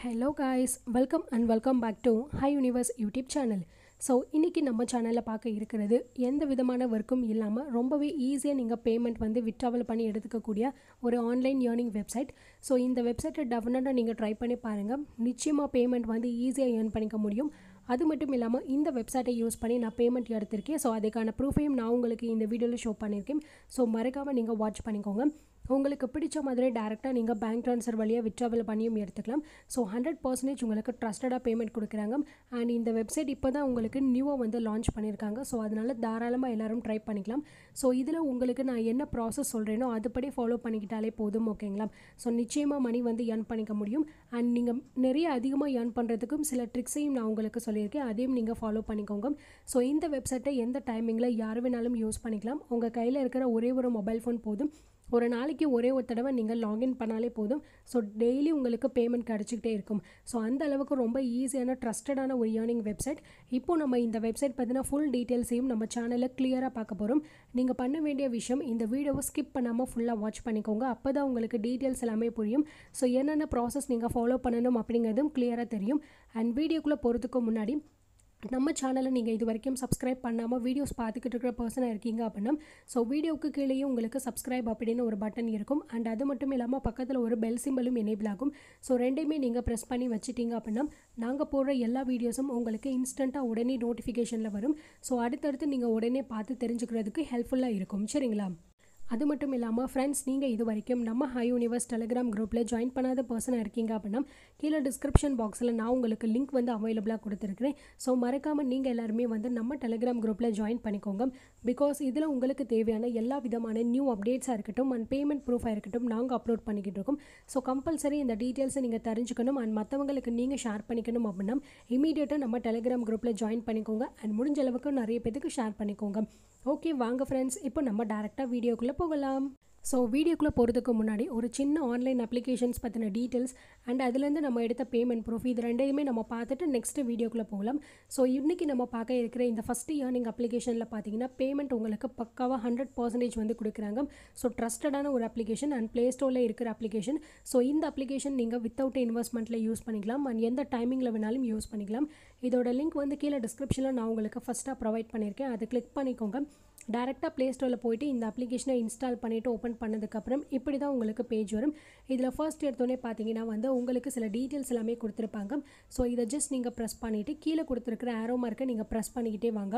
hello guys welcome and welcome back to hi universe YouTube channel so இன்றைக்கி நம்ம சேனலில் பார்க்க இருக்கிறது எந்த விதமான ஒர்க்கும் இல்லாமல் ரொம்பவே ஈஸியாக நீங்கள் பேமெண்ட் வந்து விட்ராவல் பண்ணி எடுத்துக்கக்கூடிய ஒரு ஆன்லைன் ஏர்னிங் வெப்சைட் ஸோ இந்த வெப்சைட்டை டெஃபினட்டாக நீங்கள் ட்ரை பண்ணி பாருங்கள் நிச்சயமாக பேமெண்ட் வந்து ஈஸியாக ஏர்ன் பண்ணிக்க முடியும் அது மட்டும் இல்லாமல் இந்த வெப்சைட்டை யூஸ் பண்ணி நான் பேமெண்ட் எடுத்திருக்கேன் ஸோ அதுக்கான ப்ரூஃபையும் நான் உங்களுக்கு இந்த வீடியோவில் ஷோ பண்ணியிருக்கேன் ஸோ மறக்காமல் நீங்கள் வாட்ச் பண்ணிக்கோங்க உங்களுக்கு பிடிச்ச மாதிரி டேரெக்டாக நீங்கள் பேங்க் ட்ரான்ஸ்ஃபர் வழியாக விட்ராவல் பண்ணியும் எடுத்துக்கலாம் ஸோ ஹண்ட்ரட் பர்சன்டேஜ் உங்களுக்கு ட்ரஸ்டடாக பேமெண்ட் கொடுக்குறாங்க அண்ட் இந்த வெப்சைட் இப்போ தான் உங்களுக்கு நியூவாக வந்து லான்ச் பண்ணியிருக்காங்க ஸோ அதனால் தாராளமாக எல்லாரும் ட்ரை பண்ணிக்கலாம் ஸோ இதில் உங்களுக்கு நான் என்ன ப்ராசஸ் சொல்கிறேனோ அதுபடி ஃபாலோ பண்ணிக்கிட்டாலே போதும் ஓகேங்களா ஸோ நிச்சயமாக மணி வந்து ஏர்ன் பண்ணிக்க முடியும் அண்ட் நீங்கள் நிறைய அதிகமாக ஏர்ன் பண்ணுறதுக்கும் சில ட்ரிக்ஸையும் நான் உங்களுக்கு சொல்லியிருக்கேன் அதையும் நீங்கள் ஃபாலோ பண்ணிக்கோங்க ஸோ இந்த வெப்சைட்டை எந்த டைமிங்கில் யார் வேணாலும் யூஸ் பண்ணிக்கலாம் உங்கள் கையில் இருக்கிற ஒரே ஒரு மொபைல் ஃபோன் போதும் ஒரு நாளைக்கு ஒரே ஒரு தடவை நீங்கள் லாகின் பண்ணாலே போதும் ஸோ டெய்லி உங்களுக்கு பேமெண்ட் கிடச்சிக்கிட்டே இருக்கும் ஸோ அந்த அளவுக்கு ரொம்ப ஈஸியான ட்ரஸ்டடான ஒரு ஏர்னிங் வெப்சைட் இப்போ நம்ம இந்த வெப்சைட் பற்றின ஃபுல் டீட்டெயில்ஸையும் நம்ம சேனலில் கிளியராக பார்க்க போகிறோம் நீங்கள் பண்ண வேண்டிய விஷயம் இந்த வீடியோவை ஸ்கிப் பண்ணாமல் ஃபுல்லாக வாட்ச் பண்ணிக்கோங்க அப்போ தான் உங்களுக்கு டீட்டெயில்ஸ் எல்லாமே புரியும் ஸோ என்னென்ன ப்ராசஸ் நீங்கள் ஃபாலோ பண்ணணும் அப்படிங்கிறதும் கிளியராக தெரியும் அண்ட் வீடியோக்குள்ளே போகிறதுக்கு முன்னாடி நம்ம சேனலை நீங்கள் இது வரைக்கும் சப்ஸ்கிரைப் பண்ணாமல் வீடியோஸ் பார்த்துக்கிட்டு இருக்கிற பர்சனாக இருக்கீங்க அப்படின்னா ஸோ வீடியோவுக்கு கீழேயும் உங்களுக்கு சப்ஸ்கிரைப் அப்படின்னு ஒரு பட்டன் இருக்கும் அண்ட் அது மட்டும் இல்லாமல் பக்கத்தில் ஒரு பெல் சிம்பலும் எனேபிள் ஆகும் ஸோ ரெண்டையுமே நீங்கள் ப்ரெஸ் பண்ணி வச்சுட்டீங்க அப்படின்னா நாங்கள் போடுற எல்லா வீடியோஸும் உங்களுக்கு இன்ஸ்டண்ட்டாக உடனே நோட்டிஃபிகேஷனில் வரும் ஸோ அடுத்தடுத்து நீங்கள் உடனே பார்த்து தெரிஞ்சுக்கிறதுக்கு ஹெல்ப்ஃபுல்லாக இருக்கும் சரிங்களா அது மட்டும் இல்லாமல் ஃப்ரெண்ட்ஸ் நீங்கள் இது வரைக்கும் நம்ம ஹை யூனிவர்ஸ் டெலிகிராம் குரூப்பில் ஜாயின் பண்ணாத பர்சனாக இருக்கீங்க அப்படின்னா கீழே டிஸ்கிரிப்ஷன் பாக்ஸில் நான் உங்களுக்கு லிங்க் வந்து அவைலபிளாக கொடுத்துருக்கிறேன் ஸோ மறக்காமல் நீங்கள் எல்லாருமே வந்து நம்ம டெலிகிராம் குரூப்பில் ஜாயின் பண்ணிக்கோங்க பிகாஸ் இதில் உங்களுக்கு தேவையான எல்லா விதமான நியூ அப்டேட்ஸாக இருக்கட்டும் அண்ட் பேமெண்ட் ப்ரூஃபாக இருக்கட்டும் நாங்கள் அப்லோட் பண்ணிக்கிட்டு இருக்கோம் ஸோ கம்பல்சரி இந்த டீட்டெயில்ஸை நீங்கள் தெரிஞ்சுக்கணும் அண்ட் மற்றவங்களுக்கு நீங்கள் ஷேர் பண்ணிக்கணும் அப்படின்னா இமீடியட்டாக நம்ம டெலிகிராம் குரூப்பில் ஜாயின் பண்ணிக்கோங்க அண்ட் முடிஞ்ச அளவுக்கு நிறைய பேருக்கு ஷேர் பண்ணிக்கோங்க ஓகே வாங்க ஃப்ரெண்ட்ஸ் இப்போ நம்ம டேரெக்டாக வீடியோக்குள்ளே போகலாம் ஸோ வீடியோக்குள்ளே போகிறதுக்கு முன்னாடி ஒரு சின்ன ஆன்லைன் அப்ளிகேஷன்ஸ் பற்றின டீட்டெயில்ஸ் அண்ட் அதுலேருந்து நம்ம எடுத்த பேமெண்ட் ப்ரூஃப் இது ரெண்டையுமே நம்ம பார்த்துட்டு நெக்ஸ்ட் வீடியோக்குள்ளே போகலாம் ஸோ இன்றைக்கி நம்ம பார்க்க இருக்கிற இந்த ஃபஸ்ட்டு ஏர்னிங் அப்ளிகேஷனில் பார்த்தீங்கன்னா பேமெண்ட் உங்களுக்கு பக்காவாக ஹண்ட்ரட் பர்சன்டேஜ் வந்து கொடுக்குறாங்க ஸோ ட்ரஸ்டடான ஒரு அப்ளிகேஷன் அண்ட் ப்ளே ஸ்டோரில் இருக்கிற அப்ளிகேஷன் ஸோ இந்த அப்ளிகேஷன் நீங்கள் வித்தவுட் இன்வெஸ்ட்மெண்ட்டில் யூஸ் பண்ணிக்கலாம் அண்ட் எந்த டைமிங்கில் வேணாலும் யூஸ் பண்ணிக்கலாம் இதோட லிங்க் வந்து கீழே டிஸ்கிரிப்ஷனில் நான் உங்களுக்கு ஃபஸ்ட்டாக ப்ரொவைட் பண்ணியிருக்கேன் அதை கிளிக் பண்ணிக்கோங்க டேரெக்டாக ப்ளே ஸ்டோரில் போயிட்டு இந்த அப்ளிகேஷனை இன்ஸ்டால் பண்ணிவிட்டு ஓப்பன் பண்ணதுக்கப்புறம் இப்படி தான் உங்களுக்கு பேஜ் வரும் இதில் ஃபர்ஸ்ட் எடுத்தோடனே பார்த்தீங்கன்னா வந்து உங்களுக்கு சில டீட்டெயில்ஸ் எல்லாமே கொடுத்துருப்பாங்க ஸோ இதை ஜஸ்ட் நீங்கள் ப்ரெஸ் பண்ணிவிட்டு கீழே கொடுத்துருக்கிற ஆரோ மார்க்கை நீங்கள் ப்ரெஸ் பண்ணிக்கிட்டே வாங்க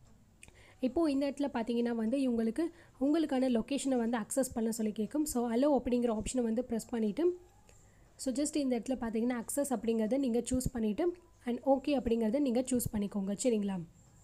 இப்போது இந்த இடத்துல பார்த்தீங்கன்னா வந்து இவங்களுக்கு உங்களுக்கான லொக்கேஷனை வந்து அக்சஸ் பண்ண சொல்லி கேட்கும் ஸோ அலோ அப்படிங்கிற ஆப்ஷனை வந்து ப்ரெஸ் பண்ணிவிட்டு ஸோ ஜஸ்ட் இந்த இடத்துல பார்த்தீங்கன்னா அக்சஸ் அப்படிங்கிறத நீங்கள் சூஸ் பண்ணிவிட்டு அண்ட் ஓகே அப்படிங்கிறத நீங்கள் சூஸ் பண்ணிக்கோங்க சரிங்களா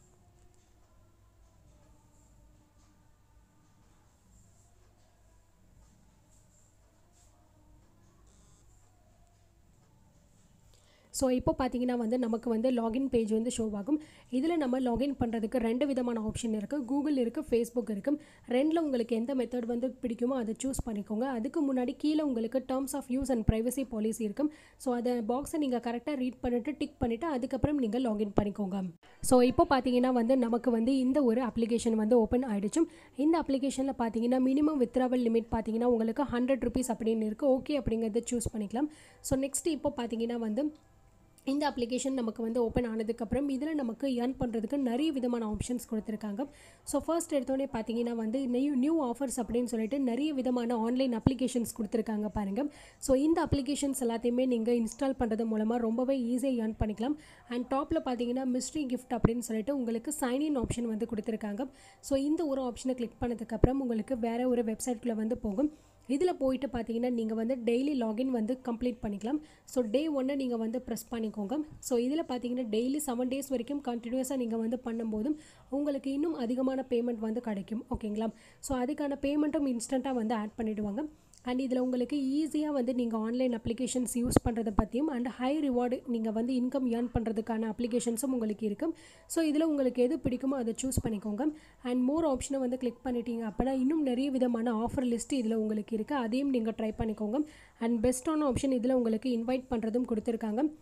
ஸோ இப்போ பார்த்தீங்கன்னா வந்து நமக்கு வந்து லாகின் பேஜ் வந்து ஷோ ஆகும் இதில் நம்ம லாகின் பண்ணுறதுக்கு ரெண்டு விதமான ஆப்ஷன் இருக்குது கூகுள் இருக்குது ஃபேஸ்புக் இருக்குது ரெண்டில் உங்களுக்கு எந்த மெத்தட் வந்து பிடிக்குமோ அதை சூஸ் பண்ணிக்கோங்க அதுக்கு முன்னாடி கீழே உங்களுக்கு terms of use and privacy policy இருக்கும் ஸோ அதை பாக்ஸை நீங்கள் கரெக்டாக ரீட் பண்ணிவிட்டு டிக் பண்ணிவிட்டு அதுக்கப்புறம் நீங்கள் லாகின் பண்ணிக்கோங்க ஸோ இப்போ பார்த்தீங்கன்னா வந்து நமக்கு வந்து இந்த ஒரு அப்ளிகேஷன் வந்து ஓப்பன் ஆகிடுச்சும் இந்த அப்ளிகேஷனில் பார்த்தீங்கன்னா மினிமம் வித்ராவல் லிமிட் பார்த்தீங்கன்னா உங்களுக்கு ஹண்ட்ரட் ருபீஸ் அப்படின்னு இருக்குது ஓகே அப்படிங்கிறத சூஸ் பண்ணிக்கலாம் ஸோ நெக்ஸ்ட் இப்போ பார்த்தீங்கன்னா வந்து இந்த அப்ளிகேஷன் நமக்கு வந்து ஓப்பன் ஆனதுக்கப்புறம் இதில் நமக்கு ஏர்ன் பண்ணுறதுக்கு நிறைய விதமான ஆப்ஷன்ஸ் கொடுத்துருக்காங்க ஸோ ஃபர்ஸ்ட் எடுத்தோடனே பார்த்தீங்கன்னா வந்து நியூ நியூ ஆஃபர்ஸ் அப்படின்னு சொல்லிட்டு நிறைய விதமான ஆன்லைன் அப்ளிகேஷன்ஸ் கொடுத்துருக்காங்க பாருங்கள் ஸோ இந்த அப்ளிகேஷன்ஸ் எல்லாத்தையுமே நீங்கள் இன்ஸ்டால் பண்ணுறது மூலமாக ரொம்பவே ஈஸியாக ஏர்ன் பண்ணிக்கலாம் அண்ட் டாப்பில் பார்த்தீங்கன்னா மிஸ்ட்ரி கிஃப்ட் அப்படின்னு சொல்லிட்டு உங்களுக்கு சைன்இன் ஆப்ஷன் வந்து கொடுத்துருக்காங்க ஸோ இந்த ஒரு ஆப்ஷனை கிளிக் பண்ணதுக்கப்புறம் உங்களுக்கு வேறு ஒரு வெப்சைட்குள்ளே வந்து போகும் இதில் போயிட்டு பார்த்தீங்கன்னா நீங்கள் வந்து டெய்லி லாகின் வந்து கம்ப்ளீட் பண்ணிக்கலாம் ஸோ டே ஒன்று நீங்கள் வந்து ப்ரெஸ் பண்ணிக்கோங்க ஸோ இதில் பார்த்தீங்கன்னா டெய்லி செவன் டேஸ் வரைக்கும் கண்டினியூஸாக நீங்கள் வந்து பண்ணும்போதும் உங்களுக்கு இன்னும் அதிகமான பேமெண்ட் வந்து கிடைக்கும் ஓகேங்களா ஸோ அதுக்கான பேமெண்ட்டும் இன்ஸ்டண்ட்டாக வந்து ஆட் பண்ணிவிடுவாங்க அண்ட் இதில் உங்களுக்கு ஈஸியாக வந்து நீங்கள் ஆன்லைன் அப்ளிகேஷன்ஸ் யூஸ் பண்ணுறதை பற்றியும் அண்ட் ஹை ரிவார்டு நீங்கள் வந்து இன்கம் ஏர்ன் பண்ணுறதுக்கான அப்ளிகேஷன்ஸும் உங்களுக்கு இருக்கும் ஸோ இதில் உங்களுக்கு எது பிடிக்குமோ அதை சூஸ் பண்ணிக்கோங்க அண்ட் மோர் ஆப்ஷனை வந்து கிளிக் பண்ணிட்டீங்க அப்படின்னா இன்னும் நிறைய விதமான ஆஃபர் லிஸ்ட் இதில் உங்களுக்கு இருக்குது அதையும் நீங்கள் ட்ரை பண்ணிக்கோங்க அண்ட் பெஸ்ட்டான ஆப்ஷன் இதில் உங்களுக்கு இன்வைட் பண்ணுறதும் கொடுத்துருக்காங்க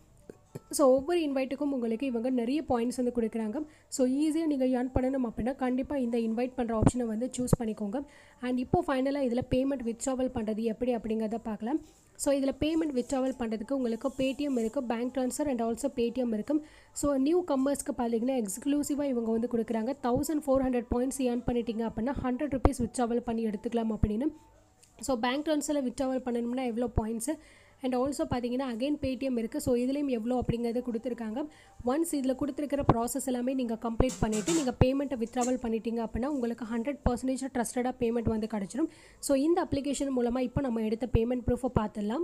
ஸோ ஒவ்வொரு இன்வைட்டுக்கும் உங்களுக்கு இவங்க நிறைய பாயிண்ட்ஸ் வந்து கொடுக்குறாங்க ஸோ ஈஸியாக நீங்கள் ஏர்ன் பண்ணணும் அப்படின்னா கண்டிப்பாக இந்த இன்வைட் பண்ணுற ஆப்ஷனை வந்து சூஸ் பண்ணிக்கோங்க அண்ட் இப்போ ஃபைனலாக இதில் பேமெண்ட் வித்ட்ராவல் பண்ணுறது எப்படி அப்படிங்கிறத பார்க்கலாம் ஸோ இதில் பேமெண்ட் வித்ட்ராவல் பண்ணுறதுக்கு உங்களுக்கு பேடிஎம் இருக்குது bank transfer and also Paytm இருக்கும் ஸோ நியூ கம்மர்ஸ்க்கு பார்த்தீங்கன்னா எக்ஸ்க்ளூசிவாக இவங்க வந்து கொடுக்குறாங்க thousand four hundred points earn பண்ணிட்டீங்க அப்படின்னா ஹண்ட்ரட் ருபீஸ் வித்ட்ராவல் பண்ணி எடுத்துக்கலாம் அப்படின்னு ஸோ பேங்க் ட்ரான்ஸ்ஃபரில் வித்ட்ராவல் பண்ணணும்னா எவ்வளோ பாயிண்ட்ஸு அண்ட் ஆல்சோ பார்த்தீங்கன்னா அகைன் பேடிஎம் இருக்குது ஸோ இதுலேயும் எவ்வளோ அப்படிங்கிறது கொடுத்துருக்காங்க ஒன்ஸ் இதில் கொடுத்துருக்கிற ப்ராசஸ் எல்லாமே நீங்கள் கம்ப்ளீட் பண்ணிவிட்டு நீங்கள் பேமெண்ட்டை வித்ட்ராவல் பண்ணிட்டீங்க அப்படின்னா உங்களுக்கு ஹண்ட்ரட் பர்சன்டேஜ் ட்ரஸ்டடாக பேமெண்ட் வந்து கிடச்சிரும் ஸோ இந்த அப்ளிகேஷன் மூலமாக இப்போ நம்ம எடுத்த பேமெண்ட் ப்ரூஃபை பார்த்துடலாம்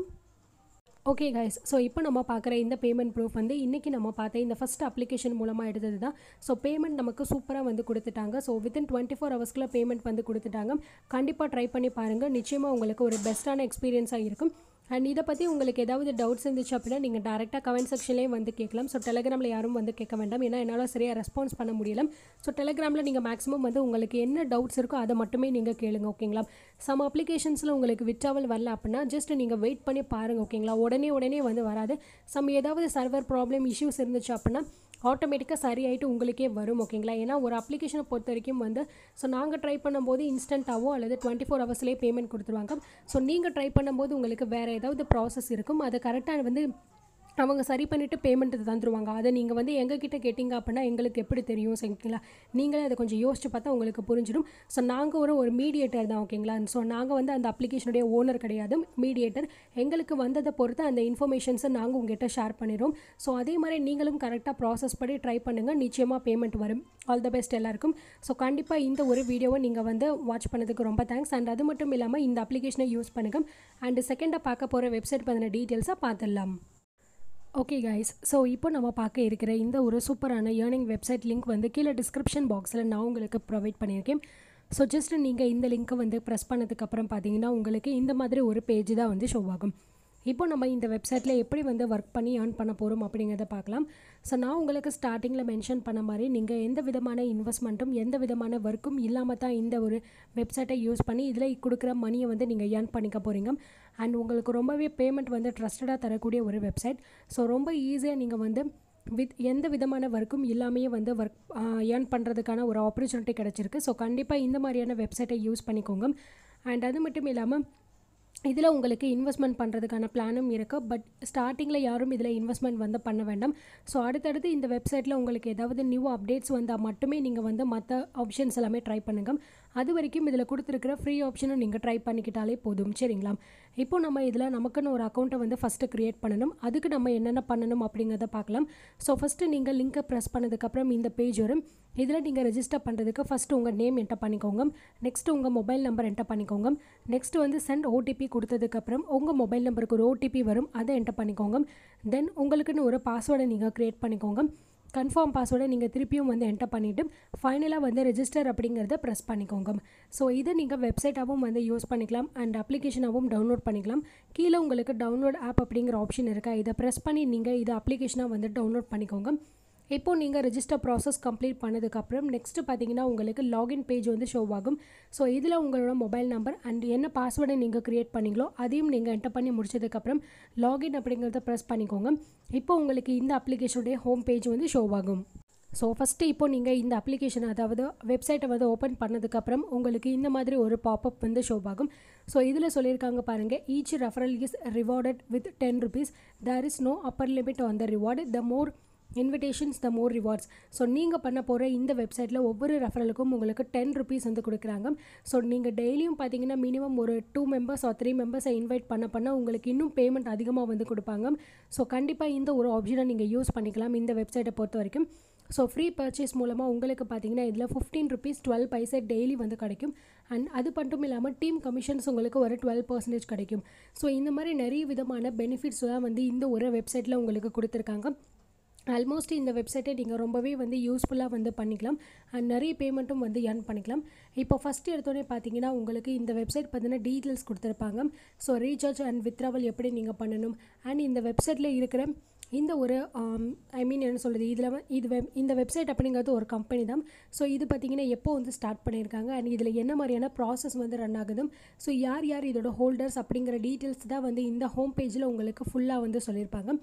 ஓகே கைஸ் ஸோ இப்போ நம்ம பார்க்குற இந்த பேமெண்ட் ப்ரூஃப் வந்து இன்றைக்கி நம்ம பார்த்த இந்த ஃபஸ்ட் அப்ளிகேஷன் மூலமாக எடுத்தது தான் ஸோ பேமெண்ட் நமக்கு சூப்பராக வந்து கொடுத்துட்டாங்க ஸோ வித்தின் டுவெண்ட்டி ஃபோர் ஹவர்ஸ்க்குள்ளே பேமெண்ட் வந்து கொடுத்துட்டாங்க கண்டிப்பாக ட்ரை பண்ணி பாருங்கள் நிச்சயமாக உங்களுக்கு ஒரு பெஸ்ட்டான எக்ஸ்பீரியன்ஸாக இருக்கும் அண்ட் இதை பற்றி உங்களுக்கு ஏதாவது டவுட்ஸ் இருந்துச்சு அப்படின்னா நீங்கள் டேரெக்டாக கமெண்ட் செக்ஷன்லேயே வந்து கேட்கலாம் ஸோ டெலிகிராமில் யாரும் வந்து கேட்க வேண்டாம் ஏன்னா என்னால் சரியாக ரெஸ்பான்ஸ் பண்ண முடியல ஸோ டெலிகிராமில் நீங்கள் மேக்ஸிமம் வந்து உங்களுக்கு என்ன டவுட்ஸ் இருக்கோ அதை மட்டுமே நீங்கள் கேளுங்க ஓகேங்களா சம் அப்ளிகேஷன்ஸில் உங்களுக்கு விட்ராவல் வரல அப்படின்னா ஜஸ்ட் நீங்கள் வெயிட் பண்ணி பாருங்கள் ஓகேங்களா உடனே உடனே வந்து வராது சம் ஏதாவது சர்வர் ப்ராப்ளம் இஷ்யூஸ் இருந்துச்சு அப்படின்னா ஆட்டோமேட்டிக்காக சரியாயிட்டு உங்களுக்கே வரும் ஓகேங்களா ஏன்னா ஒரு அப்ளிகேஷனை பொறுத்த வரைக்கும் வந்து ஸோ நாங்கள் ட்ரை பண்ணும்போது இன்ஸ்டண்ட்டாவோ அல்லது டுவெண்ட்டி ஃபோர் ஹவர்ஸ்லேயே பேமெண்ட் கொடுத்துருவாங்க ஸோ நீங்கள் ட்ரை பண்ணும்போது உங்களுக்கு வேறு ஏதாவது ப்ராசஸ் இருக்கும் அதை கரெக்டாக வந்து அவங்க சரி பண்ணிவிட்டு பேமெண்ட் தந்துருவாங்க அதை நீங்கள் வந்து எங்ககிட்ட கேட்டிங்க அப்படின்னா எங்களுக்கு எப்படி தெரியும் சரிங்களா நீங்களே அதை கொஞ்சம் யோசிச்சு பார்த்தா உங்களுக்கு புரிஞ்சிடும் ஸோ நாங்கள் ஒரு ஒரு மீடியேட்டர் தான் ஓகேங்களா ஸோ நாங்கள் வந்து அந்த அப்ளிகேஷனுடைய ஓனர் கிடையாது மீடியேட்டர் எங்களுக்கு வந்ததை பொறுத்து அந்த இன்ஃபர்மேஷன்ஸை நாங்கள் உங்ககிட்ட ஷேர் பண்ணிடுறோம் ஸோ அதே மாதிரி நீங்களும் கரெக்டாக ப்ராசஸ் படி ட்ரை பண்ணுங்கள் நிச்சயமாக பேமெண்ட் வரும் ஆல் த பெஸ்ட் எல்லாருக்கும் ஸோ கண்டிப்பாக இந்த ஒரு வீடியோவை நீங்கள் வந்து வாட்ச் பண்ணதுக்கு ரொம்ப தேங்க்ஸ் அண்ட் அது மட்டும் இல்லாமல் இந்த அப்ளிகேஷனை யூஸ் பண்ணுங்கள் அண்ட் செகண்டாக பார்க்க போகிற வெப்சைட் பற்றின டீட்டெயில்ஸாக பார்த்துடலாம் ஓகே கைஸ் ஸோ இப்போ நம்ம பார்க்க இருக்கிற இந்த ஒரு சூப்பரான ஏர்னிங் வெப்சைட் லிங்க் வந்து கீழே டிஸ்கிரிப்ஷன் பாக்ஸில் நான் உங்களுக்கு ப்ரொவைட் பண்ணியிருக்கேன் ஸோ ஜஸ்ட் நீங்கள் இந்த லிங்க்கை வந்து ப்ரெஸ் பண்ணதுக்கப்புறம் பார்த்தீங்கன்னா உங்களுக்கு இந்த மாதிரி ஒரு பேஜ் தான் வந்து ஷோ ஆகும் இப்போ நம்ம இந்த வெப்சைட்டில் எப்படி வந்து ஒர்க் பண்ணி ஏர்ன் பண்ண போகிறோம் அப்படிங்கிறத பார்க்கலாம் ஸோ நான் உங்களுக்கு ஸ்டார்டிங்கில் மென்ஷன் பண்ண மாதிரி நீங்கள் எந்த விதமான இன்வெஸ்ட்மெண்ட்டும் எந்த விதமான ஒர்க்கும் இல்லாமல் தான் இந்த ஒரு வெப்சைட்டை யூஸ் பண்ணி இதில் கொடுக்குற மணியை வந்து நீங்கள் ஏர்ன் பண்ணிக்க போகிறீங்க அண்ட் உங்களுக்கு ரொம்பவே பேமெண்ட் வந்து ட்ரஸ்டடாக தரக்கூடிய ஒரு வெப்சைட் ஸோ ரொம்ப ஈஸியாக நீங்கள் வந்து வித் எந்த விதமான ஒர்க்கும் இல்லாமையே வந்து ஒர்க் ஏர்ன் பண்ணுறதுக்கான ஒரு ஆப்பர்ச்சுனிட்டி கிடச்சிருக்கு ஸோ கண்டிப்பாக இந்த மாதிரியான வெப்சைட்டை யூஸ் பண்ணிக்கோங்க அண்ட் அது மட்டும் இல்லாமல் இதில் உங்களுக்கு இன்வெஸ்ட்மெண்ட் பண்ணுறதுக்கான பிளானும் இருக்குது பட் ஸ்டார்டிங்கில் யாரும் இதில் இன்வெஸ்ட்மெண்ட் வந்து பண்ண வேண்டாம் ஸோ அடுத்தடுத்து இந்த வெப்சைட்டில் உங்களுக்கு ஏதாவது நியூ அப்டேட்ஸ் வந்தால் மட்டுமே நீங்கள் வந்து மற்ற ஆப்ஷன்ஸ் எல்லாமே ட்ரை பண்ணுங்கள் அது வரைக்கும் இதில் கொடுத்துருக்கிற ஃப்ரீ ஆப்ஷனை நீங்கள் ட்ரை பண்ணிக்கிட்டாலே போதும் சரிங்களா இப்போ நம்ம இதில் நமக்குன்னு ஒரு அக்கௌண்ட்டை வந்து ஃபஸ்ட்டு க்ரியேட் பண்ணணும் அதுக்கு நம்ம என்னென்ன பண்ணணும் அப்படிங்கிறத பார்க்கலாம் ஸோ ஃபஸ்ட்டு நீங்கள் லிங்க்கை ப்ரெஸ் பண்ணதுக்கப்புறம் இந்த பேஜ் வரும் இதில் நீங்கள் ரெஜிஸ்டர் பண்ணுறதுக்கு ஃபஸ்ட்டு உங்கள் நேம் என்டர் பண்ணிக்கோங்க நெக்ஸ்ட்டு உங்கள் மொபைல் நம்பர் என்டர் பண்ணிக்கோங்க நெக்ஸ்ட் வந்து சென்ட் ஓடிபி கொடுத்ததுக்கப்புறம் உங்கள் மொபைல் நம்பருக்கு ஒரு ஓடிபி வரும் அதை என்டர் பண்ணிக்கோங்க தென் உங்களுக்குன்னு ஒரு பாஸ்வேர்டை நீங்கள் க்ரியேட் பண்ணிக்கோங்க கன்ஃபார்ம் பாஸ்வேர்டை நீங்கள் திருப்பியும் வந்து என்டர் பண்ணிவிட்டு ஃபைனலாக வந்து ரெஜிஸ்டர் அப்படிங்கிறத ப்ரெஸ் பண்ணிக்கோங்க ஸோ இதை நீங்கள் வெப்சைட்டாகவும் வந்து யூஸ் பண்ணிக்கலாம் அண்ட் அப்ளிகேஷனாகவும் டவுன்லோட் பண்ணிக்கலாம் கீழே உங்களுக்கு டவுன்லோட் ஆப் அப்படிங்கிற ஆப்ஷன் இருக்கா இதை ப்ரெஸ் பண்ணி நீங்கள் இதை அப்ளிகேஷனாக வந்து டவுன்லோட் பண்ணிக்கோங்க இப்போது நீங்கள் ரெஜிஸ்டர் ப்ராசஸ் கம்ப்ளீட் பண்ணதுக்கப்புறம் நெக்ஸ்ட்டு பார்த்தீங்கன்னா உங்களுக்கு லாகின் பேஜ் வந்து ஷோ ஆகும் ஸோ இதில் உங்களோட மொபைல் நம்பர் அண்ட் என்ன பாஸ்வேர்டை நீங்கள் க்ரியேட் பண்ணீங்களோ அதையும் நீங்கள் என்டர் பண்ணி முடிச்சதுக்கப்புறம் லாகின் அப்படிங்கிறத ப்ரெஸ் பண்ணிக்கோங்க இப்போ உங்களுக்கு இந்த அப்ளிகேஷனுடைய ஹோம் பேஜ் வந்து ஷோ ஆகும் ஸோ ஃபஸ்ட்டு இப்போ நீங்கள் இந்த அப்ளிகேஷன் அதாவது வெப்சைட்டை வந்து ஓப்பன் பண்ணதுக்கப்புறம் உங்களுக்கு இந்த மாதிரி ஒரு பாப்அப் வந்து ஷோ ஆகும் ஸோ இதில் சொல்லியிருக்காங்க பாருங்கள் each referral is rewarded with ten rupees there is no upper limit on the reward the more invitations the more rewards so நீங்கள் பண்ண போகிற இந்த வெப்சைட்டில் ஒவ்வொரு ரெஃபரலுக்கும் உங்களுக்கு டென் ருபீஸ் வந்து கொடுக்குறாங்க ஸோ நீங்கள் டெய்லியும் பார்த்தீங்கன்னா மினிமம் ஒரு டூ மெம்பர்ஸ் ஆர் த்ரீ மெம்பர்ஸை இன்வைட் பண்ண பண்ண உங்களுக்கு இன்னும் பேமெண்ட் அதிகமாக வந்து கொடுப்பாங்க ஸோ கண்டிப்பாக இந்த ஒரு ஆப்ஷனை நீங்கள் யூஸ் பண்ணிக்கலாம் இந்த வெப்சைட்டை பொறுத்த வரைக்கும் ஸோ ஃப்ரீ பர்ச்சேஸ் மூலமாக உங்களுக்கு பார்த்தீங்கன்னா இதில் fifteen rupees twelve paisa daily வந்து கிடைக்கும் அண்ட் அது மட்டும் இல்லாமல் டீம் கமிஷன்ஸ் உங்களுக்கு ஒரு டுவெல் பர்சன்டேஜ் கிடைக்கும் ஸோ இந்த மாதிரி நிறைய விதமான பெனிஃபிட்ஸ் தான் வந்து இந்த ஒரு வெப்சைட்டில் உங்களுக்கு கொடுத்துருக்காங்க ஆல்மோஸ்ட் இந்த வெப்சைட்டை நீங்கள் ரொம்பவே வந்து யூஸ்ஃபுல்லாக வந்து பண்ணிக்கலாம் அண்ட் நிறைய பேமெண்ட்டும் வந்து ஏர்ன் பண்ணிக்கலாம் இப்போ ஃபஸ்ட்டு எடுத்தோடனே பார்த்தீங்கன்னா உங்களுக்கு இந்த வெப்சைட் பார்த்தீங்கன்னா டீட்டெயில்ஸ் கொடுத்துருப்பாங்க ஸோ ரீசார்ஜ் அண்ட் வித்ராவல் எப்படி நீங்கள் பண்ணணும் அண்ட் இந்த வெப்சைட்டில் இருக்கிற இந்த ஒரு ஐ மீன் என்ன சொல்கிறது இதில் இது வெப் இந்த வெப்சைட் அப்படிங்கிறது ஒரு கம்பெனி தான் ஸோ இது பார்த்திங்கன்னா எப்போ வந்து ஸ்டார்ட் பண்ணியிருக்காங்க அண்ட் இதில் என்ன மாதிரியான ப்ராசஸ் வந்து ரன் ஆகுது ஸோ யார் யார் இதோட ஹோல்டர்ஸ் அப்படிங்கிற டீட்டெயில்ஸ் தான் வந்து இந்த ஹோம் பேஜில் உங்களுக்கு ஃபுல்லாக வந்து சொல்லியிருப்பாங்க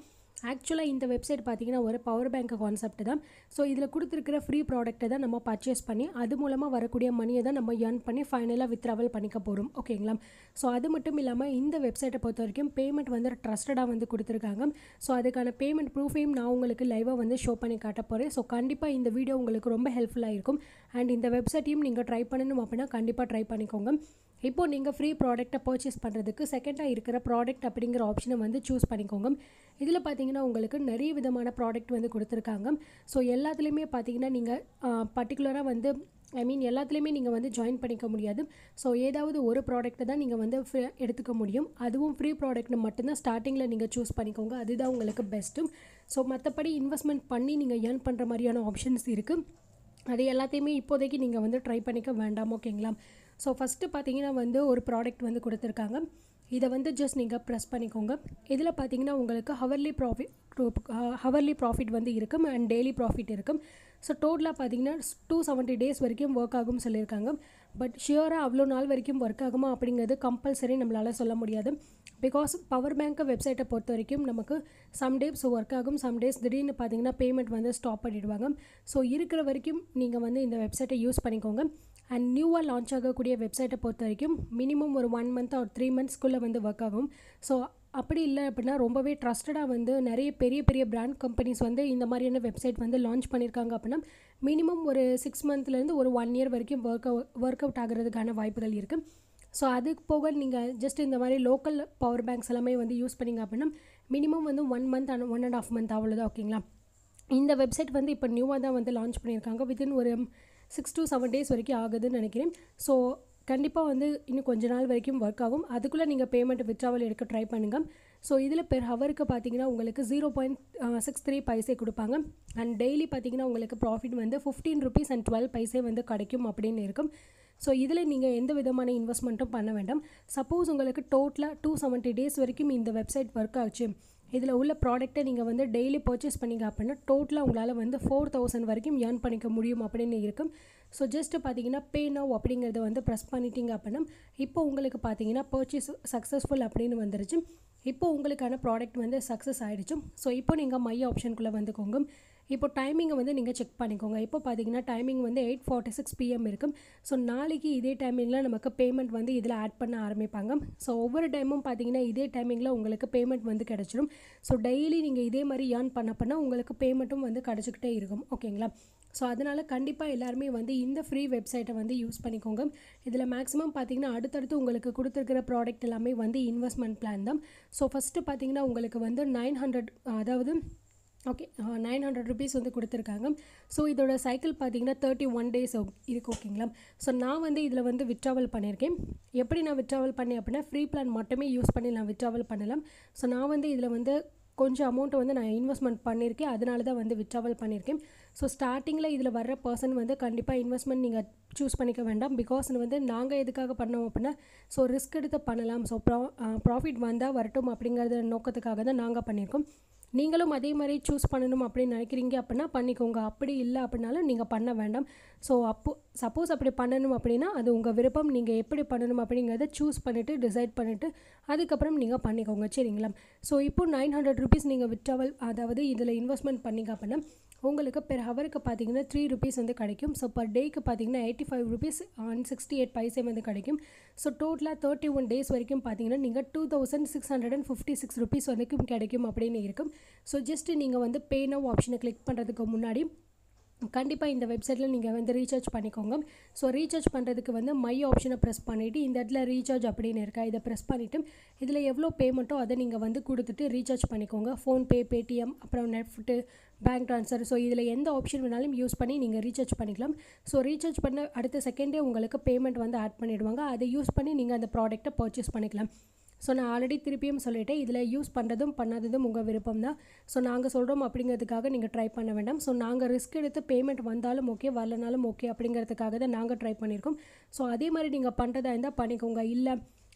ஆக்சுவலாக இந்த வெப்சைட் பார்த்தீங்கன்னா ஒரு பவர் பேங்க் கான்செப்ட் தான் ஸோ இதில் கொடுத்துருக்கிற ஃப்ரீ ப்ராடக்ட்டை தான் நம்ம பர்ச்சேஸ் பண்ணி அது மூலமாக வரக்கூடிய மணியை தான் நம்ம ஏர்ன் பண்ணி ஃபைனலாக வித்ராவல் பண்ணிக்க போகிறோம் ஓகேங்களா ஸோ அது மட்டும் இல்லாமல் இந்த வெப்சைட்டை பொறுத்த வரைக்கும் பேமெண்ட் வந்து ட்ரஸ்டடாக வந்து கொடுத்துருக்காங்க ஸோ அதுக்கான பேமெண்ட் ப்ரூஃபையும் நான் உங்களுக்கு லைவாக வந்து ஷோ பண்ணி காட்ட போகிறேன் ஸோ கண்டிப்பாக இந்த வீடியோ உங்களுக்கு ரொம்ப ஹெல்ப்ஃபுல்லாக இருக்கும் அண்ட் இந்த வெப்சைட்டையும் நீங்கள் ட்ரை பண்ணணும் அப்படின்னா கண்டிப்பாக ட்ரை பண்ணிக்கோங்க இப்போ நீங்கள் ஃப்ரீ ப்ராடக்ட்டை பர்ச்சேஸ் பண்ணுறதுக்கு செகண்டாக இருக்கிற ப்ராடக்ட் அப்படிங்கிற ஆப்ஷனை வந்து சூஸ் பண்ணிக்கோங்க இதில் பார்த்தீங்கன்னா உங்களுக்கு நிறைய விதமான ப்ராடக்ட் வந்து கொடுத்துருக்காங்க ஸோ எல்லாத்துலேயுமே பார்த்தீங்கன்னா நீங்கள் பர்டிகுலராக வந்து ஐ மீன் எல்லாத்துலேயுமே நீங்கள் வந்து ஜாயின் பண்ணிக்க முடியாது ஸோ ஏதாவது ஒரு ப்ராடக்ட்டை தான் நீங்கள் வந்து ஃப்ரீ எடுத்துக்க முடியும் அதுவும் ஃப்ரீ ப்ராடக்ட் மட்டும்தான் ஸ்டார்டிங்கில் நீங்கள் சூஸ் பண்ணிக்கோங்க அதுதான் உங்களுக்கு பெஸ்ட்டும் ஸோ மற்றபடி இன்வெஸ்ட்மெண்ட் பண்ணி நீங்கள் ஏர்ன் பண்ணுற மாதிரியான ஆப்ஷன்ஸ் இருக்குது அது எல்லாத்தையுமே இப்போதைக்கு நீங்கள் வந்து ட்ரை பண்ணிக்க வேண்டாம் ஓகேங்களா ஸோ ஃபஸ்ட்டு பார்த்தீங்கன்னா வந்து ஒரு ப்ராடக்ட் வந்து கொடுத்துருக்காங்க இதை வந்து ஜஸ்ட் நீங்கள் ப்ரெஸ் பண்ணிக்கோங்க இதில் பார்த்தீங்கன்னா உங்களுக்கு ஹவர்லி ப்ராஃபிட் ஹவர்லி ப்ராஃபிட் வந்து இருக்கும் அண்ட் டெய்லி ப்ராஃபிட் இருக்கும் ஸோ டோட்டலாக பார்த்தீங்கன்னா டூ செவன்ட்டி டேஸ் வரைக்கும் ஒர்க் ஆகும்னு சொல்லியிருக்காங்க பட் ஷியோராக அவ்வளோ நாள் வரைக்கும் ஒர்க் ஆகுமா அப்படிங்கிறது கம்பல்சரி நம்மளால் சொல்ல முடியாது பிகாஸ் பவர் பேங்க் வெப்சைட்டை பொறுத்த வரைக்கும் நமக்கு சம் டேஸ் ஒர்க் ஆகும் சம் டேஸ் திடீர்னு பார்த்தீங்கன்னா பேமெண்ட் வந்து ஸ்டாப் பண்ணிடுவாங்க ஸோ இருக்கிற வரைக்கும் நீங்கள் வந்து இந்த வெப்சைட்டை யூஸ் பண்ணிக்கோங்க அண்ட் நியூவாக லான்ச் ஆகக்கூடிய வெப்சைட்டை பொறுத்த வரைக்கும் மினிமம் ஒரு ஒன் மந்த் ஒரு த்ரீ மந்த்ஸ்க்குள்ளே வந்து ஒர்க் ஆகும் ஸோ அப்படி இல்லை அப்படின்னா ரொம்பவே ட்ரஸ்டடாக வந்து நிறைய பெரிய பெரிய பிராண்ட் கம்பெனிஸ் வந்து இந்த மாதிரியான வெப்சைட் வந்து லான்ச் பண்ணியிருக்காங்க அப்படின்னா மினிமம் ஒரு சிக்ஸ் மந்த்லேருந்து ஒரு ஒன் இயர் வரைக்கும் ஒர்க் ஒர்க் அவுட் ஆகிறதுக்கான வாய்ப்புகள் இருக்குது ஸோ அதுக்கு போக நீங்கள் ஜஸ்ட் இந்த மாதிரி லோக்கல் பவர் பேங்க்ஸ் எல்லாமே வந்து யூஸ் பண்ணிங்க அப்படின்னா மினிமம் வந்து one month and one and half month அவ்வளோதான் ஓகேங்களா இந்த வெப்சைட் வந்து இப்போ நியூவாக தான் வந்து லான்ச் பண்ணியிருக்காங்க வித்தின் ஒரு சிக்ஸ் டு செவன் டேஸ் வரைக்கும் ஆகுதுன்னு நினைக்கிறேன் ஸோ கண்டிப்பாக வந்து இன்னும் கொஞ்ச நாள் வரைக்கும் ஒர்க் ஆகும் அதுக்குள்ளே நீங்கள் பேமெண்ட் வித்ராவல் எடுக்க ட்ரை பண்ணுங்கள் ஸோ இதில் பெர் ஹவருக்கு பார்த்தீங்கன்னா உங்களுக்கு zero point six three paise கொடுப்பாங்க அண்ட் டெய்லி பார்த்தீங்கன்னா உங்களுக்கு ப்ராஃபிட் வந்து fifteen rupees and twelve paise வந்து கிடைக்கும் அப்படின்னு இருக்கும் ஸோ இதில் நீங்கள் எந்த விதமான இன்வெஸ்ட்மெண்ட்டும் பண்ண வேண்டாம் சப்போஸ் உங்களுக்கு டோட்டலாக டூ செவன்ட்டி டேஸ் வரைக்கும் இந்த வெப்சைட் ஒர்க் ஆச்சு இதில் உள்ள ப்ராடக்ட்டை நீங்கள் வந்து டெய்லி பர்ச்சேஸ் பண்ணிங்க அப்படின்னா டோட்டலாக உங்களால் வந்து ஃபோர் தௌசண்ட் வரைக்கும் ஏர்ன் பண்ணிக்க முடியும் அப்படின்னு இருக்கும் ஸோ ஜஸ்ட்டு பார்த்தீங்கன்னா பே நவ் அப்படிங்கிறத வந்து ப்ரெஸ் பண்ணிட்டீங்க அப்படின்னா இப்போ உங்களுக்கு பார்த்தீங்கன்னா பர்ச்சேஸ் சக்ஸஸ்ஃபுல் அப்படின்னு வந்துருச்சு இப்போ உங்களுக்கான ப்ராடக்ட் வந்து சக்ஸஸ் ஆகிடுச்சு ஸோ இப்போ நீங்கள் மை ஆப்ஷனுக்குள்ளே வந்துக்கோங்க இப்போ டைமிங்கை வந்து நீங்கள் செக் பண்ணிக்கோங்க இப்போ பார்த்தீங்கன்னா டைமிங் வந்து எயிட் ஃபார்ட்டி சிக்ஸ் பிஎம் இருக்கும் ஸோ நாளைக்கு இதே டைமிங்கில் நமக்கு பேமெண்ட் வந்து இதில் ஆட் பண்ண ஆரம்பிப்பாங்க ஸோ ஒவ்வொரு டைமும் பார்த்தீங்கன்னா இதே டைமிங்கில் உங்களுக்கு பேமெண்ட் வந்து கிடச்சிரும் ஸோ டெய்லி நீங்கள் இதே மாதிரி ஏர்ன் பண்ண பண்ண உங்களுக்கு பேமெண்ட்டும் வந்து கிடச்சிக்கிட்டே இருக்கும் ஓகேங்களா ஸோ அதனால் கண்டிப்பாக எல்லாருமே வந்து இந்த ஃப்ரீ வெப்சைட்டை வந்து யூஸ் பண்ணிக்கோங்க இதில் மேக்ஸிமம் பார்த்தீங்கன்னா அடுத்தடுத்து உங்களுக்கு கொடுத்துருக்கிற ப்ராடக்ட் எல்லாமே வந்து இன்வெஸ்ட்மெண்ட் பிளான் தான் ஸோ ஃபஸ்ட்டு பார்த்தீங்கன்னா உங்களுக்கு வந்து நைன் ஹண்ட்ரட் அதாவது ஓகே நைன் ஹண்ட்ரட் ருபீஸ் வந்து கொடுத்துருக்காங்க ஸோ இதோட சைக்கிள் பார்த்தீங்கன்னா தேர்ட்டி ஒன் டேஸ் இருக்குது ஓகேங்களா ஸோ நான் வந்து இதில் வந்து விட்ராவல் பண்ணியிருக்கேன் எப்படி நான் விட்ராவல் பண்ணேன் அப்படின்னா ஃப்ரீ பிளான் மட்டுமே யூஸ் பண்ணி நான் விட்ராவல் பண்ணலாம் ஸோ நான் வந்து இதில் வந்து கொஞ்சம் அமௌண்ட்டை வந்து நான் இன்வெஸ்ட்மெண்ட் பண்ணியிருக்கேன் அதனால தான் வந்து விட்ராவல் பண்ணியிருக்கேன் ஸோ ஸ்டார்டிங்கில் இதில் வர்ற பர்சன் வந்து கண்டிப்பாக இன்வெஸ்ட்மெண்ட் நீங்கள் சூஸ் பண்ணிக்க வேண்டாம் பிகாஸ் வந்து நாங்கள் எதுக்காக பண்ணோம் அப்படின்னா ஸோ ரிஸ்க் எடுத்து பண்ணலாம் ஸோ ப்ரா ப்ராஃபிட் வந்தால் வரட்டும் அப்படிங்கிறத நோக்கத்துக்காக தான் நாங்கள் பண்ணியிருக்கோம் நீங்களும் அதே மாதிரி சூஸ் பண்ணணும் அப்படின்னு நினைக்கிறீங்க அப்படின்னா பண்ணிக்கோங்க அப்படி இல்லை அப்படின்னாலும் நீங்கள் பண்ண வேண்டாம் ஸோ அப்போ சப்போஸ் அப்படி பண்ணணும் அப்படின்னா அது உங்கள் விருப்பம் நீங்கள் எப்படி பண்ணணும் அப்படிங்கிறத சூஸ் பண்ணிவிட்டு டிசைட் பண்ணிவிட்டு அதுக்கப்புறம் நீங்கள் பண்ணிக்கோங்க சரிங்களா ஸோ இப்போ நைன் ஹண்ட்ரட் ருபீஸ் நீங்கள் விட்ராவல் அதாவது இதில் இன்வெஸ்ட்மெண்ட் பண்ணிங்க அப்படின்னா உங்களுக்கு பெர் ஹவருக்கு பார்த்தீங்கன்னா த்ரீ ருபீஸ் வந்து கிடைக்கும் ஸோ பர் டேக்கு பார்த்தீங்கன்னா eighty five rupees and sixty eight paise வந்து கிடைக்கும் ஸோ டோட்டலாக தேர்ட்டி ஒன் டேஸ் வரைக்கும் பார்த்தீங்கன்னா நீங்கள் two thousand six hundred and fifty six rupees வரைக்கும் கிடைக்கும் அப்படின்னு இருக்கும் ஸோ ஜஸ்ட் நீங்கள் வந்து பே நவ் ஆப்ஷனை கிளிக் பண்ணுறதுக்கு முன்னாடி கண்டிப்பாக இந்த வெப்சைட்டில் நீங்கள் வந்து ரீசார்ஜ் பண்ணிக்கோங்க ஸோ ரீசார்ஜ் பண்ணுறதுக்கு வந்து மை ஆப்ஷனை ப்ரெஸ் பண்ணிவிட்டு இந்த இடத்துல ரீசார்ஜ் அப்படின்னு இருக்கா இதை ப்ரெஸ் பண்ணிவிட்டு இதில் எவ்வளோ பேமெண்ட்டோ அதை நீங்கள் வந்து கொடுத்துட்டு ரீசார்ஜ் பண்ணிக்கோங்க ஃபோன்பே பேடிஎம் அப்புறம் நெஃப்ட்டு பேங்க் ட்ரான்ஸ்ஃபர் ஸோ இதில் எந்த ஆப்ஷன் வேணாலும் யூஸ் பண்ணி நீங்கள் ரீசார்ஜ் பண்ணிக்கலாம் ஸோ ரீசார்ஜ் பண்ண அடுத்த செகண்டே உங்களுக்கு பேமெண்ட் வந்து ஆட் பண்ணிவிடுவாங்க அதை யூஸ் பண்ணி நீங்கள் அந்த ப்ராடக்ட்டை பர்ச்சேஸ் பண்ணிக்கலாம் ஸோ நான் ஆல்ரெடி திருப்பியும் சொல்லிட்டேன் இதில் யூஸ் பண்ணுறதும் பண்ணாததும் உங்கள் விருப்பம் தான் ஸோ நாங்கள் சொல்கிறோம் அப்படிங்கிறதுக்காக நீங்கள் ட்ரை பண்ண வேண்டாம் ஸோ நாங்கள் ரிஸ்க் எடுத்து பேமெண்ட் வந்தாலும் ஓகே வரலனாலும் ஓகே அப்படிங்கிறதுக்காக தான் நாங்கள் ட்ரை பண்ணியிருக்கோம் ஸோ அதே மாதிரி நீங்கள் பண்ணுறதா இருந்தால் பண்ணிக்கோங்க இல்லை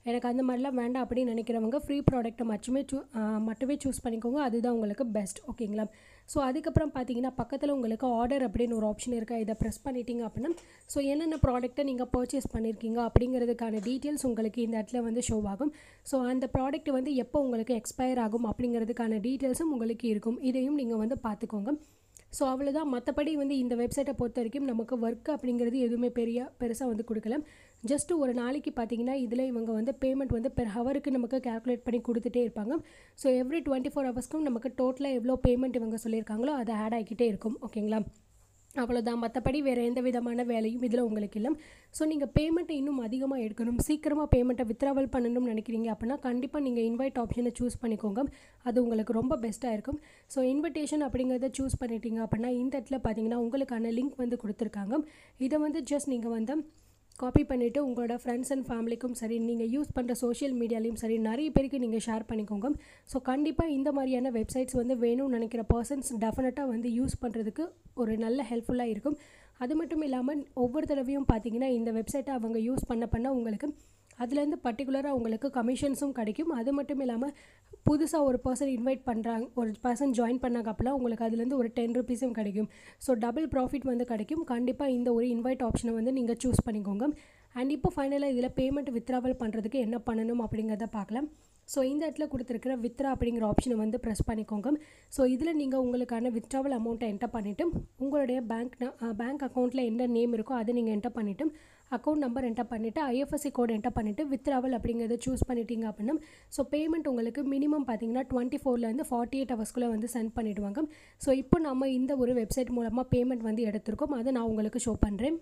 எனக்கு அந்த மாதிரிலாம் வேண்டாம் அப்படின்னு நினைக்கிறவங்க ஃப்ரீ ப்ராடக்ட்டை மட்டுமே சூ மட்டுமே சூஸ் பண்ணிக்கோங்க அதுதான் உங்களுக்கு பெஸ்ட் ஓகேங்களா ஸோ அதுக்கப்புறம் பார்த்தீங்கன்னா பக்கத்தில் உங்களுக்கு ஆர்டர் அப்படின்னு ஒரு ஆப்ஷன் இருக்கா இதை ப்ரெஸ் பண்ணிட்டீங்க அப்படின்னா ஸோ என்னென்ன ப்ராடக்ட்டை நீங்கள் பர்ச்சேஸ் பண்ணியிருக்கீங்க அப்படிங்கிறதுக்கான டீட்டெயில்ஸ் உங்களுக்கு இந்த இடத்துல வந்து ஷோ ஆகும் ஸோ அந்த ப்ராடக்ட் வந்து எப்போ உங்களுக்கு எக்ஸ்பயர் ஆகும் அப்படிங்கிறதுக்கான டீட்டெயில்ஸும் உங்களுக்கு இருக்கும் இதையும் நீங்கள் வந்து பார்த்துக்கோங்க ஸோ அவ்வளோதான் மற்றபடி வந்து இந்த வெப்சைட்டை பொறுத்த வரைக்கும் நமக்கு ஒர்க் அப்படிங்கிறது எதுவுமே பெரிய பெருசாக வந்து கொடுக்கல ஜஸ்ட்டு ஒரு நாளைக்கு பார்த்தீங்கன்னா இதில் இவங்க வந்து பேமெண்ட் வந்து பெர் ஹவருக்கு நமக்கு கேல்குலேட் பண்ணி கொடுத்துட்டே இருப்பாங்க ஸோ எவ்ரி டுவெண்ட்டி ஃபோர் ஹவர்ஸ்க்கும் நமக்கு டோட்டலாக எவ்வளோ பேமெண்ட் இவங்க சொல்லியிருக்காங்களோ அது ஆட் ஆகிக்கிட்டே இருக்கும் ஓகேங்களா அவ்வளோதான் மற்றபடி வேறு எந்த விதமான வேலையும் இதில் உங்களுக்கு இல்லை ஸோ நீங்கள் பேமெண்ட்டை இன்னும் அதிகமாக எடுக்கணும் சீக்கிரமாக பேமெண்ட்டை வித்ராவல் பண்ணணும்னு நினைக்கிறீங்க அப்படின்னா கண்டிப்பாக நீங்கள் இன்வைட் ஆப்ஷனை சூஸ் பண்ணிக்கோங்க அது உங்களுக்கு ரொம்ப பெஸ்ட்டாக இருக்கும் ஸோ இன்விடேஷன் அப்படிங்கிறத சூஸ் பண்ணிட்டீங்க அப்படின்னா இந்த இடத்துல பார்த்தீங்கன்னா உங்களுக்கான லிங்க் வந்து கொடுத்துருக்காங்க இதை வந்து ஜஸ்ட் நீங்கள் வந்து காப்பி பண்ணிவிட்டு உங்களோட ஃப்ரெண்ட்ஸ் அண்ட் ஃபேமிலிக்கும் சரி நீங்கள் யூஸ் பண்ணுற சோஷியல் மீடியாலையும் சரி நிறைய பேருக்கு நீங்கள் ஷேர் பண்ணிக்கோங்க ஸோ கண்டிப்பாக இந்த மாதிரியான வெப்சைட்ஸ் வந்து வேணும்னு நினைக்கிற பர்சன்ஸ் டெஃபினட்டாக வந்து யூஸ் பண்ணுறதுக்கு ஒரு நல்ல ஹெல்ப்ஃபுல்லாக இருக்கும் அது மட்டும் இல்லாமல் ஒவ்வொரு தடவையும் பார்த்தீங்கன்னா இந்த வெப்சைட்டை அவங்க யூஸ் பண்ண பண்ண உங்களுக்கு அதுலேருந்து பர்டிகுலராக உங்களுக்கு கமிஷன்ஸும் கிடைக்கும் அது மட்டும் இல்லாமல் புதுசாக ஒரு பர்சன் இன்வைட் பண்ணுறாங்க ஒரு பர்சன் ஜாயின் பண்ணாங்க அப்போலாம் உங்களுக்கு அதுலேருந்து ஒரு டென் ருபீஸும் கிடைக்கும் ஸோ டபுள் ப்ராஃபிட் வந்து கிடைக்கும் கண்டிப்பாக இந்த ஒரு இன்வைட் ஆப்ஷனை வந்து நீங்கள் சூஸ் பண்ணிக்கோங்க அண்ட் இப்போ ஃபைனலாக இதில் பேமெண்ட் வித்ராவல் பண்ணுறதுக்கு என்ன பண்ணணும் அப்படிங்கிறத பார்க்கலாம் ஸோ இந்த இடத்துல கொடுத்துருக்கிற வித்ரா அப்படிங்கிற ஆப்ஷனை வந்து ப்ரெஸ் பண்ணிக்கோங்க ஸோ இதில் நீங்கள் உங்களுக்கான வித்ராவல் அமௌண்ட்டை என்டர் பண்ணிவிட்டு உங்களுடைய பேங்க் பேங்க் அக்கௌண்ட்டில் என்ன நேம் இருக்கோ அதை நீங்கள் என்டர் பண்ணிவிட்டு அக்கௌண்ட் நம்பர் என்டர் பண்ணிவிட்டு ஐஎஃப்எஸ்சி கோட் என்டர் பண்ணிவிட்டு வித்ராவல் அப்படிங்கிறத சூஸ் பண்ணிட்டீங்க அப்படின்னா ஸோ பேமெண்ட் உங்களுக்கு மினிமம் பார்த்தீங்கன்னா டுவெண்ட்டி ஃபோர்லேருந்து ஃபார்ட்டி எயிட் ஹவர்ஸ்க்குள்ளே வந்து சென்ட் பண்ணிவிடுவாங்க ஸோ இப்போ நம்ம இந்த ஒரு வெப்சைட் மூலமாக பேமெண்ட் வந்து எடுத்திருக்கோம் அதை நான் உங்களுக்கு ஷோ பண்ணுறேன்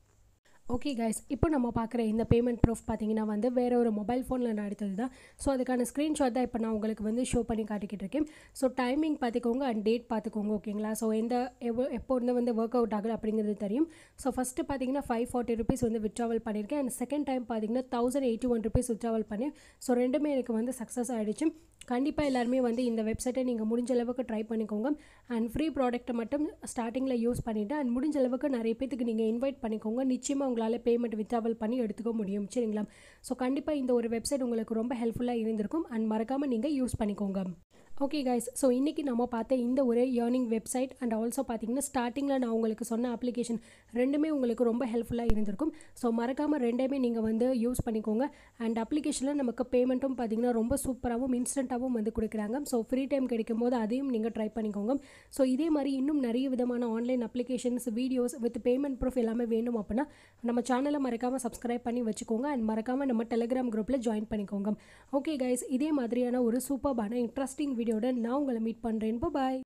ஓகே கைஸ் இப்போ நம்ம பார்க்குற இந்த பேமெண்ட் ப்ரூஃப் பார்த்தீங்கன்னா வந்து வேறு ஒரு மொபைல் ஃபோனில் நான் எடுத்தது தான் ஸோ அதுக்கான ஸ்க்ரீன்ஷாட் தான் இப்போ நான் உங்களுக்கு வந்து ஷோ பண்ணி காட்டிக்கிட்டு இருக்கேன் ஸோ டைமிங் பார்த்துக்கோங்க அண்ட் டேட் பார்த்துக்கோங்க ஓகேங்களா ஸோ எந்த எவ்வளோ எப்போ வந்து வந்து ஒர்க் அவுட் ஆகுது அப்படிங்கிறது தெரியும் ஸோ ஃபஸ்ட்டு பார்த்தீங்கன்னா ஃபைவ் ஃபார்ட்டி ருபீஸ் வந்து விட்ராவல் பண்ணியிருக்கேன் அண்ட் செகண்ட் டைம் பார்த்தீங்கன்னா thousand eighty one rupees withdrawal பண்ணி ஸோ ரெண்டுமே எனக்கு வந்து சக்ஸஸ் ஆகிடுச்சு கண்டிப்பாக எல்லாருமே வந்து இந்த வெப்சைட்டை நீங்கள் முடிஞ்ச அளவுக்கு ட்ரை பண்ணிக்கோங்க அண்ட் ஃப்ரீ ப்ராடக்ட்டை மட்டும் ஸ்டார்டிங்கில் யூஸ் பண்ணிவிட்டு அண்ட் முடிஞ்ச அளவுக்கு நிறைய பேத்துக்கு நீங்கள் இன்வைட் பண்ணிக்கோங்க நிச்சயமாக உங்களால் பேமெண்ட் வித்ராவல் பண்ணி எடுத்துக்க முடியும் சரிங்களா ஸோ கண்டிப்பாக இந்த ஒரு வெப்சைட் உங்களுக்கு ரொம்ப ஹெல்ப்ஃபுல்லாக இருந்திருக்கும் அண்ட் மறக்காமல் நீங்கள் யூஸ் பண்ணிக்கோங்க ஓகே கைஸ் ஸோ இன்றைக்கி நம்ம பார்த்த இந்த ஒரு ஏர்னிங் வெப்சைட் அண்ட் ஆல்சோ பார்த்தீங்கன்னா ஸ்டார்டிங்கில் நான் உங்களுக்கு சொன்ன அப்ளிகேஷன் ரெண்டுமே உங்களுக்கு ரொம்ப ஹெல்ப்ஃபுல்லாக இருந்திருக்கும் ஸோ மறக்காமல் ரெண்டையுமே நீங்கள் வந்து யூஸ் பண்ணிக்கோங்க அண்ட் அப்ளிகேஷனில் நமக்கு பேமெண்ட்டும் பார்த்தீங்கன்னா ரொம்ப சூப்பராகவும் இன்ஸ்டண்ட்டாகவும் வந்து கொடுக்குறாங்க ஸோ ஃப்ரீ டைம் கிடைக்கும் போது அதையும் நீங்கள் ட்ரை பண்ணிக்கோங்க ஸோ இதே மாதிரி இன்னும் நிறைய விதமான online applications videos with payment proof எல்லாமே வேணும் அப்படின்னா நம்ம சேனலை மறக்காமல் சப்ஸ்கிரைப் பண்ணி வச்சுக்கோங்க அண்ட் மறக்காமல் நம்ம டெலிகிராம் குரூப்பில் ஜாயின் பண்ணிக்கோங்க ஓகே கைஸ் இதே மாதிரியான ஒரு சூப்பர்பான இன்ட்ரெஸ்டிங் வீடியோட நான் உங்களை மீட் பண்ணுறேன் பாய்